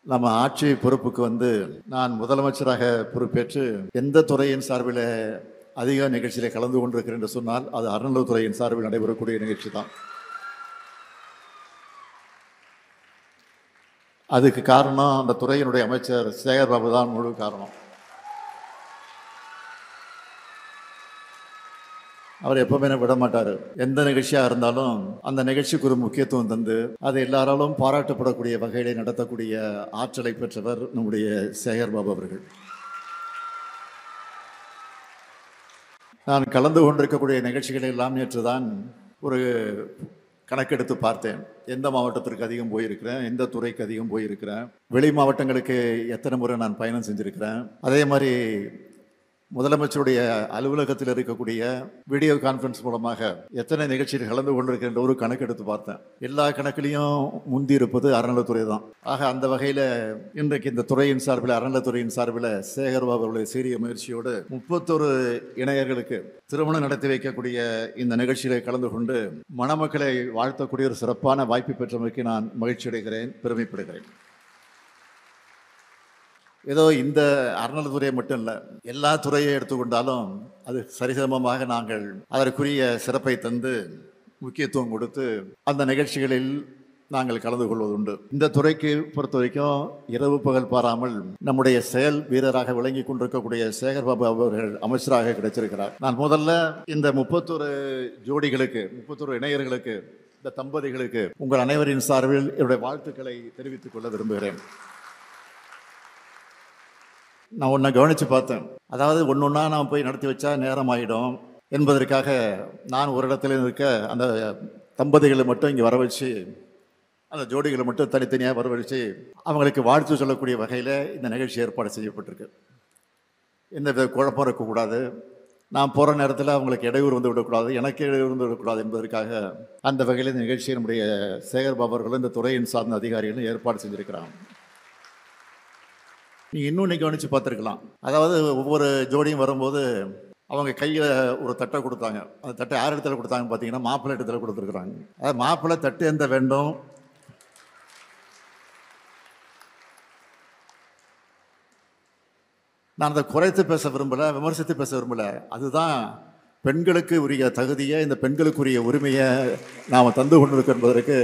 நம்ம ஆட்சி பொறுப்புக்கு வந்து நான் முதலமைச்சராக பொறுப்பேற்று எந்த துறையின் சார்பில் அதிக நிகழ்ச்சியில் கலந்து கொண்டிருக்கிறேன் என்று சொன்னால் அது அறநிலைத்துறையின் சார்பில் நடைபெறக்கூடிய நிகழ்ச்சி தான் அதுக்கு காரணம் அந்த துறையினுடைய அமைச்சர் சேகர் பாபு தான் முழு காரணம் அவர் எப்பவுமே விட மாட்டார் எந்த நிகழ்ச்சியாக இருந்தாலும் அந்த நிகழ்ச்சிக்கு ஒரு முக்கியத்துவம் தந்து அது எல்லாராலும் பாராட்டப்படக்கூடிய வகையிலே நடத்தக்கூடிய ஆற்றலை பெற்றவர் நம்முடைய சேகர் பாபு அவர்கள் நான் கலந்து கொண்டிருக்கக்கூடிய நிகழ்ச்சிகளை எல்லாம் நேற்று தான் ஒரு கணக்கெடுத்து பார்த்தேன் எந்த மாவட்டத்திற்கு அதிகம் போயிருக்கிறேன் எந்த துறைக்கு அதிகம் போயிருக்கிறேன் வெளி மாவட்டங்களுக்கு எத்தனை முறை நான் பயணம் செஞ்சிருக்கிறேன் அதே மாதிரி முதலமைச்சருடைய அலுவலகத்தில் இருக்கக்கூடிய வீடியோ கான்ஃபரன்ஸ் மூலமாக எத்தனை நிகழ்ச்சியில் கலந்து கொண்டிருக்கின்ற ஒரு கணக்கெடுத்து பார்த்தேன் எல்லா கணக்கிலையும் முந்தி இருப்பது அறநிலைத்துறை தான் ஆக அந்த வகையில் இன்றைக்கு இந்த துறையின் சார்பில் அறநிலைத்துறையின் சார்பில் சேகர் பாபு அவருடைய சீரிய முயற்சியோடு முப்பத்தொரு இணையர்களுக்கு திருமணம் நடத்தி வைக்கக்கூடிய இந்த நிகழ்ச்சியில கலந்து கொண்டு மணமக்களை வாழ்த்தக்கூடிய ஒரு சிறப்பான வாய்ப்பு பெற்றமைக்கு நான் மகிழ்ச்சி அடைகிறேன் பெருமைப்படுகிறேன் ஏதோ இந்த அறநிலைத்துறையை மட்டும் இல்லை எல்லா துறையை எடுத்துக்கொண்டாலும் அது சரிசமமாக நாங்கள் அதற்குரிய சிறப்பை தந்து முக்கியத்துவம் கொடுத்து அந்த நிகழ்ச்சிகளில் நாங்கள் கலந்து கொள்வதுண்டு இந்த துறைக்கு பொறுத்த வரைக்கும் இரவு பகல் பாராமல் நம்முடைய செயல் வீரராக விளங்கி கொண்டிருக்கக்கூடிய சேகர் பாபு அவர்கள் அமைச்சராக கிடைச்சிருக்கிறார் நான் முதல்ல இந்த முப்பத்தொரு ஜோடிகளுக்கு முப்பத்தொரு இணையர்களுக்கு இந்த தம்பதிகளுக்கு உங்கள் அனைவரின் சார்பில் என்னுடைய வாழ்த்துக்களை தெரிவித்துக் கொள்ள விரும்புகிறேன் நான் ஒன்றை கவனித்து பார்த்தேன் அதாவது ஒன்று ஒன்றா நான் போய் நடத்தி வச்சா நேரம் ஆகிடும் என்பதற்காக நான் ஒரு இடத்துல இருக்க அந்த தம்பதிகளை மட்டும் இங்கே வர வச்சு அந்த ஜோடிகளை மட்டும் தனித்தனியாக வரவழைச்சு அவங்களுக்கு வாழ்த்து சொல்லக்கூடிய வகையில் இந்த நிகழ்ச்சி ஏற்பாடு செய்யப்பட்டிருக்கு எந்த வித குழப்பம் இருக்கக்கூடாது நான் போகிற நேரத்தில் அவங்களுக்கு இடையூறு வந்து விடக்கூடாது எனக்கு இடையூறு வந்து விடக்கூடாது என்பதற்காக அந்த வகையில் இந்த நிகழ்ச்சியை நம்முடைய சேகர் பாபு அவர்களும் இந்த துறையின் சார்ந்த அதிகாரிகளும் ஏற்பாடு செஞ்சுருக்கிறாங்க நீங்கள் இன்னும் இன்னைக்கு கவனித்து பார்த்துருக்கலாம் அதாவது ஒவ்வொரு ஜோடியும் வரும்போது அவங்க கையில் ஒரு தட்டை கொடுத்தாங்க அந்த தட்டை யார் இடத்துல கொடுத்தாங்கன்னு பார்த்தீங்கன்னா மாப்பிள்ளை இடத்துல கொடுத்துருக்குறாங்க அதாவது மாப்பிள்ளை தட்டு எந்த வேண்டும் நான் அதை குறைத்து பேச விரும்பலை விமர்சித்து பேச விரும்பலை அதுதான் பெண்களுக்கு உரிய தகுதியை இந்த பெண்களுக்குரிய உரிமையை நாம் தந்து கொண்டிருக்கோம் என்பதற்கு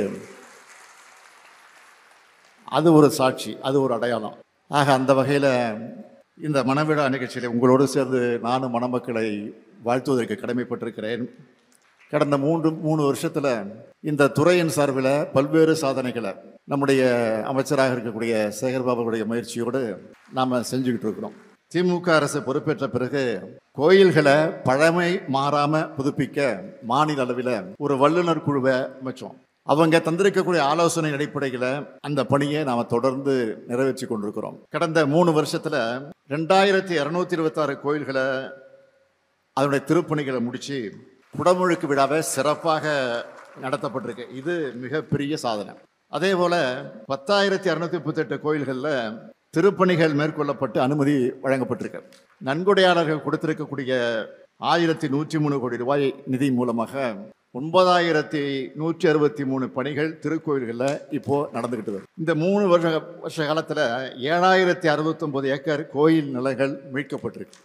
அது ஒரு சாட்சி அது ஒரு அடையாளம் ஆக அந்த வகையில் இந்த மணவிழா நிகழ்ச்சியில் உங்களோடு சேர்ந்து நானும் மணமக்களை வாழ்த்துவதற்கு கடமைப்பட்டிருக்கிறேன் கடந்த மூன்று மூணு வருஷத்தில் இந்த துறையின் சார்பில் பல்வேறு சாதனைகளை நம்முடைய அமைச்சராக இருக்கக்கூடிய சேகர்பாபுடைய முயற்சியோடு நாம் செஞ்சுக்கிட்டு இருக்கிறோம் திமுக அரசு பொறுப்பேற்ற பிறகு கோயில்களை பழமை மாறாம புதுப்பிக்க மாநில அளவில் ஒரு வல்லுநர் குழுவை அமைச்சோம் அவங்க தந்திருக்கக்கூடிய ஆலோசனை அடிப்படையில் அந்த பணியை நாம் தொடர்ந்து நிறைவேற்றி கொண்டிருக்கிறோம் கடந்த மூணு வருஷத்துல ரெண்டாயிரத்தி இரநூத்தி இருபத்தாறு கோயில்களை அதனுடைய திருப்பணிகளை முடிச்சு குடமுழுக்கு விழாவை சிறப்பாக நடத்தப்பட்டிருக்கு இது மிகப்பெரிய சாதனை அதே போல பத்தாயிரத்தி அறுநூத்தி முப்பத்தெட்டு கோயில்களில் திருப்பணிகள் மேற்கொள்ளப்பட்டு அனுமதி வழங்கப்பட்டிருக்கு நன்கொடையாளர்கள் கொடுத்திருக்கக்கூடிய ஆயிரத்தி நூற்றி மூணு கோடி ரூபாய் நிதி மூலமாக ஒன்பதாயிரத்தி நூற்றி அறுபத்தி மூணு பணிகள் திருக்கோயில்களில் இப்போ நடந்துகிட்டு வருது இந்த மூணு வருஷ வருஷ காலத்தில் ஏழாயிரத்தி அறுபத்தொன்பது ஏக்கர் கோயில் நிலங்கள் மீட்கப்பட்டிருக்கு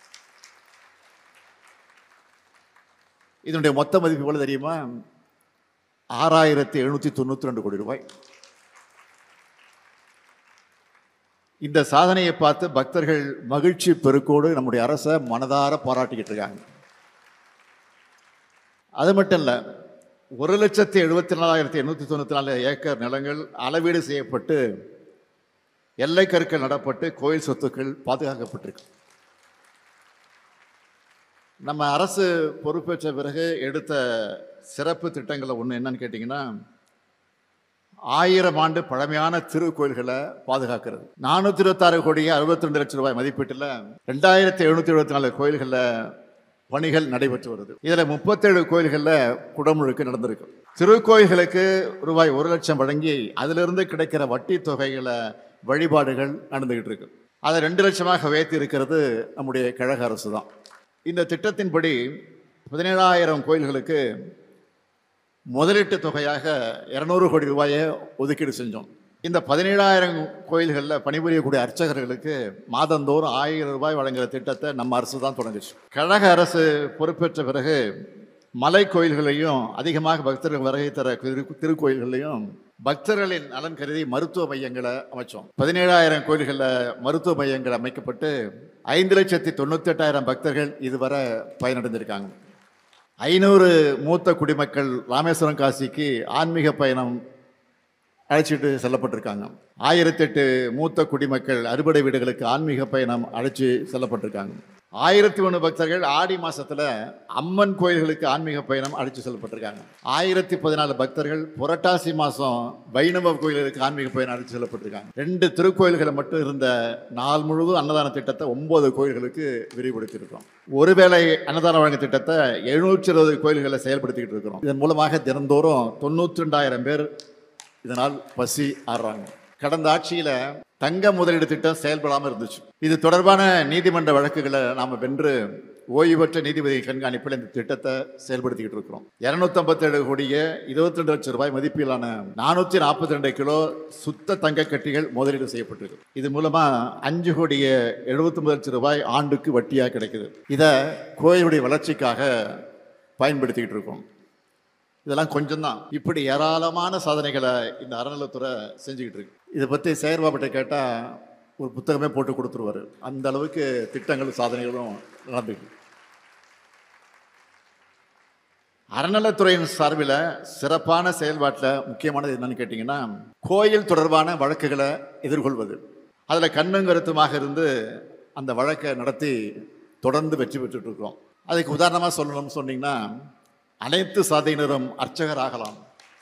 இதனுடைய மொத்த மதிப்பு எவ்வளவு தெரியுமா ஆறாயிரத்தி எழுநூற்றி தொண்ணூற்றி ரெண்டு கோடி ரூபாய் இந்த சாதனையை பார்த்து பக்தர்கள் மகிழ்ச்சி பெருக்கோடு நம்முடைய அரசை மனதார பாராட்டிக்கிட்டு இருக்காங்க அது மட்டும் இல்லை ஒரு லட்சத்தி எழுபத்தி நாலாயிரத்தி எண்ணூற்றி தொண்ணூற்றி நாலு ஏக்கர் நிலங்கள் அளவீடு செய்யப்பட்டு எல்லை கற்கள் நடப்பட்டு கோயில் சொத்துக்கள் பாதுகாக்கப்பட்டிருக்கு நம்ம அரசு பொறுப்பேற்ற பிறகு எடுத்த சிறப்பு திட்டங்களை ஒன்று என்னன்னு கேட்டிங்கன்னா ஆயிரம் ஆண்டு பழமையான திருக்கோயில்களை பாதுகாக்கிறது நானூற்றி இருபத்தாறு கோடியே அறுபத்தி ரெண்டு லட்சம் ரூபாய் மதிப்பீட்டில் ரெண்டாயிரத்தி எழுநூற்றி எழுபத்தி நாலு கோயில்களில் பணிகள் நடைபெற்று வருது இதில் முப்பத்தேழு கோயில்களில் குடமுழுக்கு நடந்திருக்கு திருக்கோயில்களுக்கு ரூபாய் ஒரு லட்சம் வழங்கி அதிலிருந்து கிடைக்கிற வட்டி தொகைகளை வழிபாடுகள் நடந்துகிட்டு இருக்கு அதை ரெண்டு லட்சமாக உயர்த்தி இருக்கிறது நம்முடைய கழக அரசு தான் இந்த திட்டத்தின்படி பதினேழாயிரம் கோயில்களுக்கு முதலீட்டு தொகையாக இரநூறு கோடி ரூபாயை ஒதுக்கீடு செஞ்சோம் இந்த பதினேழாயிரம் கோயில்களில் பணிபுரியக்கூடிய அர்ச்சகர்களுக்கு மாதந்தோறும் ஆயிரம் ரூபாய் வழங்குகிற திட்டத்தை நம்ம அரசு தான் தொடங்குச்சு கழக அரசு பொறுப்பேற்ற பிறகு மலை கோயில்களையும் அதிகமாக பக்தர்கள் வருகை தர திரு திருக்கோயில்களையும் பக்தர்களின் நலன் கருதி மருத்துவ மையங்களை அமைச்சோம் பதினேழாயிரம் கோயில்களில் மருத்துவ மையங்கள் அமைக்கப்பட்டு ஐந்து லட்சத்தி தொண்ணூத்தி எட்டாயிரம் பக்தர்கள் இதுவரை பயனடைந்திருக்காங்க ஐநூறு மூத்த குடிமக்கள் ராமேஸ்வரம் காசிக்கு ஆன்மீக பயணம் அழைச்சிட்டு செல்லப்பட்டிருக்காங்க ஆயிரத்தெட்டு மூத்த குடிமக்கள் அறுபடை வீடுகளுக்கு ஆன்மீக பயணம் அழைச்சி செல்லப்பட்டிருக்காங்க ஆயிரத்தி ஒன்று பக்தர்கள் ஆடி மாசத்துல அம்மன் கோயில்களுக்கு ஆன்மீக பயணம் அழைச்சி செல்லப்பட்டிருக்காங்க ஆயிரத்தி பதினாலு பக்தர்கள் புரட்டாசி மாசம் வைணவ கோயில்களுக்கு ஆன்மீக பயணம் அழைச்சி செல்லப்பட்டிருக்காங்க ரெண்டு திருக்கோயில்களை மட்டும் இருந்த நாள் முழுவதும் அன்னதான திட்டத்தை ஒன்பது கோயில்களுக்கு விரிவுபடுத்தியிருக்கிறோம் ஒருவேளை அன்னதான வழங்க திட்டத்தை எழுநூற்றி இருபது கோயில்களை செயல்படுத்திக்கிட்டு இருக்கிறோம் இதன் மூலமாக தினந்தோறும் தொண்ணூற்றி ரெண்டாயிரம் பேர் இதனால் பசி ஆடுறாங்க கடந்த ஆட்சியில தங்க முதலீடு திட்டம் செயல்படாமல் இருந்துச்சு இது தொடர்பான நீதிமன்ற வழக்குகளை நாம வென்று ஓய்வு பெற்ற நீதிபதி கண்காணிப்பில் இந்த திட்டத்தை செயல்படுத்திக்கிட்டு இருக்கிறோம் இருநூத்தி கோடிய இருபத்தி ரெண்டு லட்சம் ரூபாய் மதிப்பிலான நானூற்றி நாற்பத்தி ரெண்டு கிலோ சுத்த தங்க கட்டிகள் முதலீடு செய்யப்பட்டிருக்கு இது மூலமா அஞ்சு கோடிய எழுபத்தி லட்சம் ரூபாய் ஆண்டுக்கு வட்டியாக கிடைக்குது இதை கோயிலுடைய வளர்ச்சிக்காக பயன்படுத்திக்கிட்டு இருக்கோம் இதெல்லாம் கொஞ்சம் தான் இப்படி ஏராளமான சாதனைகளை இந்த அறநிலைத்துறை செஞ்சுக்கிட்டு இருக்கு இதை பற்றி செயற்பாப்பட்ட கேட்டால் ஒரு புத்தகமே போட்டு கொடுத்துருவாரு அந்த அளவுக்கு திட்டங்களும் சாதனைகளும் நடந்துருக்கு அறநிலைத்துறையின் சார்பில் சிறப்பான செயல்பாட்டில் முக்கியமானது என்னன்னு கேட்டிங்கன்னா கோயில் தொடர்பான வழக்குகளை எதிர்கொள்வது அதில் கண்ணும் கருத்துமாக இருந்து அந்த வழக்கை நடத்தி தொடர்ந்து வெற்றி பெற்றுட்டு இருக்கிறோம் அதுக்கு உதாரணமாக சொல்லணும்னு சொன்னீங்கன்னா அனைத்து சாதியினரும் அர்ச்சகர் ஆகலாம்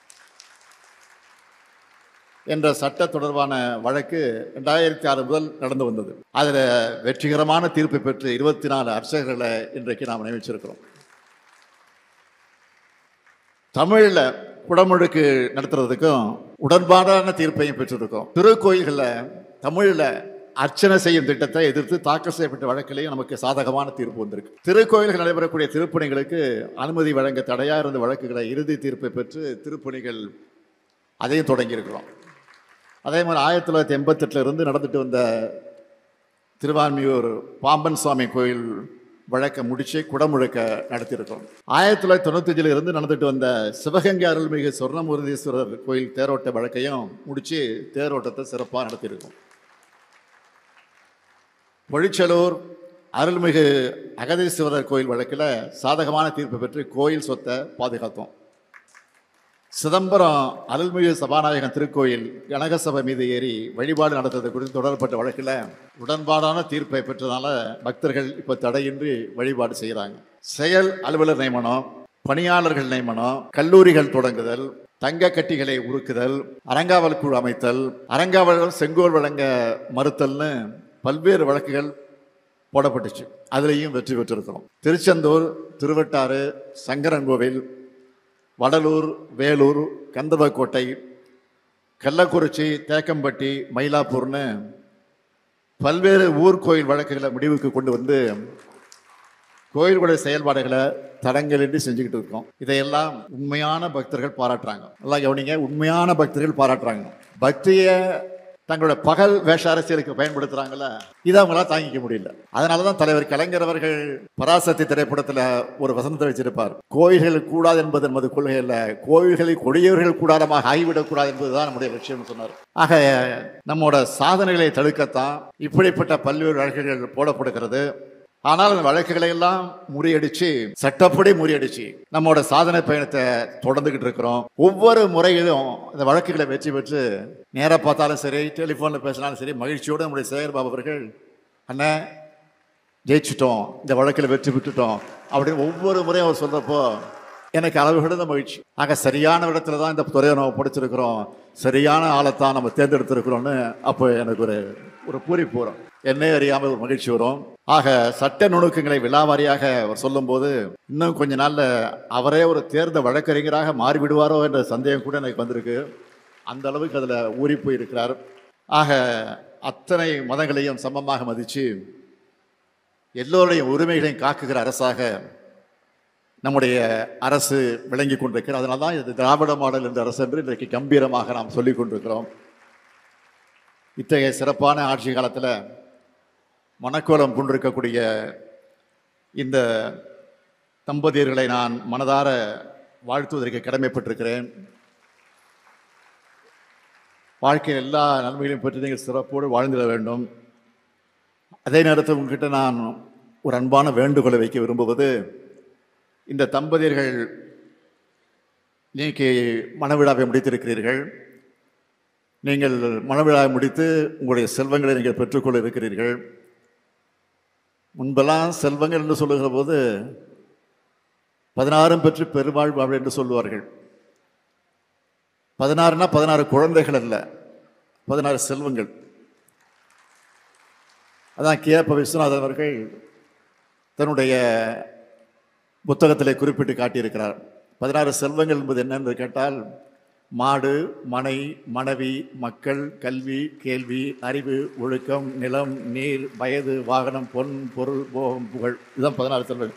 என்ற சட்ட தொடர்பான வழக்கு ரெண்டாயிரத்தி ஆறு முதல் நடந்து வந்தது அதில் வெற்றிகரமான தீர்ப்பு பெற்று இருபத்தி நாலு அர்ச்சகர்களை இன்றைக்கு நாம் நியமிச்சிருக்கிறோம் தமிழில் குடமுழுக்கு நடத்துறதுக்கும் உடன்பாடான தீர்ப்பையும் பெற்றிருக்கோம் திருக்கோயில்களில் தமிழில் அர்ச்சனை செய்யும் திட்டத்தை எதிர்த்து தாக்கல் செய்யப்பட்ட வழக்கிலேயும் நமக்கு சாதகமான தீர்ப்பு வந்திருக்கு திருக்கோயில்கள் நடைபெறக்கூடிய திருப்பணிகளுக்கு அனுமதி வழங்க தடையா இருந்த வழக்குகளை இறுதி தீர்ப்பை பெற்று திருப்பணிகள் அதையும் தொடங்கியிருக்கிறோம் அதே மாதிரி ஆயிரத்தி தொள்ளாயிரத்தி எண்பத்தெட்டுல இருந்து நடந்துட்டு வந்த திருவான்மியூர் பாம்பன் சுவாமி கோயில் வழக்கை முடிச்சு குடமுழக்க நடத்தியிருக்கிறோம் ஆயிரத்தி தொள்ளாயிரத்தி தொண்ணூத்தஞ்சில் இருந்து நடந்துட்டு வந்த சிவகங்கை அருள்மிகு சொர்ணமுருதீஸ்வரர் கோயில் தேரோட்ட வழக்கையும் முடிச்சு தேரோட்டத்தை சிறப்பாக நடத்தியிருக்கோம் பொழிச்சலூர் அருள்மிகு அகதீஸ்வரர் கோயில் வழக்கில் சாதகமான தீர்ப்பு பெற்று கோயில் சொத்தை பாதுகாத்தோம் சிதம்பரம் அருள்மிகு சபாநாயகன் திருக்கோயில் கனகசபை மீது ஏறி வழிபாடு நடத்துவது குறித்து தொடரப்பட்ட வழக்கில் உடன்பாடான தீர்ப்பை பெற்றதால பக்தர்கள் இப்போ தடையின்றி வழிபாடு செய்கிறாங்க செயல் அலுவலர் நியமனம் பணியாளர்கள் நியமனம் கல்லூரிகள் தொடங்குதல் தங்க கட்டிகளை உருக்குதல் அறங்காவல் குழு அமைத்தல் அறங்காவலர் செங்கோல் வழங்க மறுத்தல்னு பல்வேறு வழக்குகள் போடப்பட்டுச்சு அதுலேயும் வெற்றி பெற்றிருக்கிறோம் திருச்செந்தூர் திருவட்டாறு சங்கரன்கோவில் வடலூர் வேலூர் கந்தவக்கோட்டை கள்ளக்குறிச்சி தேக்கம்பட்டி மயிலாப்பூர்னு பல்வேறு ஊர் கோயில் வழக்குகளை முடிவுக்கு கொண்டு வந்து கோயில்களுடைய செயல்பாடுகளை தடங்களின்றி செஞ்சுக்கிட்டு இருக்கோம் இதையெல்லாம் உண்மையான பக்தர்கள் பாராட்டுறாங்க நல்லா கவனிங்க உண்மையான பக்தர்கள் பாராட்டுறாங்க பக்தியை தங்களோட பகல் வேஷ அரசியலுக்கு பயன்படுத்துறாங்கல்ல இதை அவங்களால தாங்கிக்க முடியல அதனால தான் தலைவர் கலைஞர் அவர்கள் பராசக்தி திரைப்படத்தில் ஒரு வசனத்தை வச்சிருப்பார் கோயில்கள் கூடாது என்பது நமது கொள்கை அல்ல கோயில்களை கொடியவர்கள் கூடாரமாக ஆகிவிடக்கூடாது என்பதுதான் நம்முடைய லட்சியம் சொன்னார் ஆக நம்மோட சாதனைகளை தடுக்கத்தான் இப்படிப்பட்ட பல்வேறு வழக்குகள் போடப்படுகிறது ஆனால் அந்த வழக்குகளை எல்லாம் முறியடிச்சு சட்டப்படி முறியடிச்சு நம்மோட சாதனை பயணத்தை தொடர்ந்துகிட்டு இருக்கிறோம் ஒவ்வொரு முறையிலும் இந்த வழக்குகளை வெற்றி பெற்று நேரா பார்த்தாலும் சரி டெலிஃபோனில் பேசினாலும் சரி மகிழ்ச்சியோடு நம்முடைய சேகர் பாபு அவர்கள் அண்ணன் ஜெயிச்சிட்டோம் இந்த வழக்கில் வெற்றி பெற்றுட்டோம் அப்படின்னு ஒவ்வொரு முறையும் அவர் சொல்றப்போ எனக்கு அளவு கிடந்த மகிழ்ச்சி ஆக சரியான இடத்துல தான் இந்த துறையை நம்ம படிச்சிருக்கிறோம் சரியான ஆளைத்தான் நம்ம தேர்ந்தெடுத்திருக்கிறோம்னு அப்போ எனக்கு ஒரு ஒரு பூரிப்பு வரும் என்னை அறியாமல் ஒரு மகிழ்ச்சி வரும் ஆக சட்ட நுணுக்கங்களை விழாவாரியாக அவர் சொல்லும்போது இன்னும் கொஞ்ச நாள்ல அவரே ஒரு தேர்ந்த வழக்கறிஞராக மாறிவிடுவாரோ என்ற சந்தேகம் கூட எனக்கு வந்திருக்கு அந்த அளவுக்கு அதில் ஊறி போயிருக்கிறார் ஆக அத்தனை மதங்களையும் சமமாக மதித்து எல்லோருடைய உரிமைகளையும் காக்குகிற அரசாக நம்முடைய அரசு விளங்கி கொண்டிருக்கிறது அதனால தான் இது திராவிட மாடல் என்ற அரசு என்று இன்றைக்கு கம்பீரமாக நாம் சொல்லிக் கொண்டிருக்கிறோம் இத்தகைய சிறப்பான ஆட்சி காலத்தில் மணக்கோலம் பூண்டிருக்கக்கூடிய இந்த தம்பதியர்களை நான் மனதார வாழ்த்துவதற்கு கடமைப்பட்டிருக்கிறேன் வாழ்க்கையில் எல்லா நன்மைகளையும் பெற்று நீங்கள் சிறப்போடு வாழ்ந்திட வேண்டும் அதே நேரத்தில் உங்ககிட்ட நான் ஒரு அன்பான வேண்டுகோளை வைக்க விரும்புவது இந்த தம்பதியர்கள் இன்னைக்கு மணவிழாவை முடித்திருக்கிறீர்கள் நீங்கள் மணவிழாவை முடித்து உங்களுடைய செல்வங்களை நீங்கள் பெற்றுக்கொள்ள இருக்கிறீர்கள் முன்பெல்லாம் செல்வங்கள் என்று சொல்லுகிற போது பதினாறும் பெற்று பெருவாழ் வாழ் என்று சொல்லுவார்கள் பதினாறுனா பதினாறு குழந்தைகள் அல்ல பதினாறு செல்வங்கள் அதான் கேப்ப விஸ்வநாதன் அவர்கள் தன்னுடைய புத்தகத்திலே குறிப்பிட்டு காட்டியிருக்கிறார் பதினாறு செல்வங்கள் என்பது என்னென்று கேட்டால் மாடு மனை மனைவி மக்கள் கல்வி கேள்வி அறிவு ஒழுக்கம் நிலம் நீர் வயது வாகனம் பொன் பொருள் போகம் புகழ் இதுதான் பதினாறு செல்வங்கள்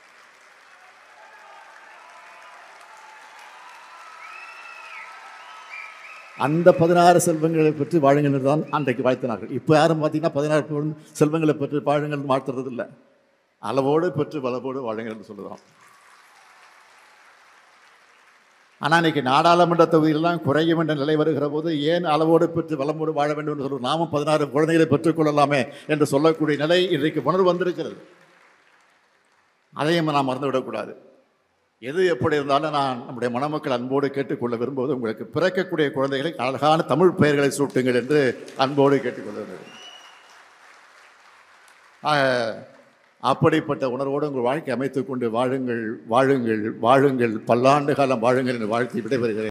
அந்த பதினாறு செல்வங்களை பற்றி வாழுங்கள் தான் அன்றைக்கு வாழ்த்தினார்கள் இப்போ யாரும் பார்த்தீங்கன்னா பதினாறு பொருள் செல்வங்களை பற்றி வாழுங்கள் வாழ்த்துறது இல்லை அளவோடு பெற்று வளவோடு வாழுங்கள் என்று சொல்லுறோம் ஆனால் இன்னைக்கு நாடாளுமன்ற தொகுதியிலெல்லாம் குறையும் என்ற நிலை வருகிற போது ஏன் அளவோடு பெற்று வளமோடு வாழ வேண்டும் என்று சொல்லுவோம் நாமும் பதினாறு குழந்தைகளை பெற்றுக்கொள்ளலாமே என்று சொல்லக்கூடிய நிலை இன்றைக்கு உணர்வு வந்திருக்கிறது அதையும் நாம் மறந்துவிடக்கூடாது எது எப்படி இருந்தாலும் நான் நம்முடைய மணமக்கள் அன்போடு கேட்டுக்கொள்ள விரும்புவது உங்களுக்கு பிறக்கக்கூடிய குழந்தைகளை அழகான தமிழ் பெயர்களை சூட்டுங்கள் என்று அன்போடு கேட்டுக்கொள்வது ஆக, அப்படிப்பட்ட உணர்வோடு உங்கள் வாழ்க்கை அமைத்துக் கொண்டு வாழுங்கள் வாழுங்கள் வாழுங்கள் பல்லாண்டு காலம் வாழுங்கள் என்று வாழ்த்தி விடைபெறுகிறேன்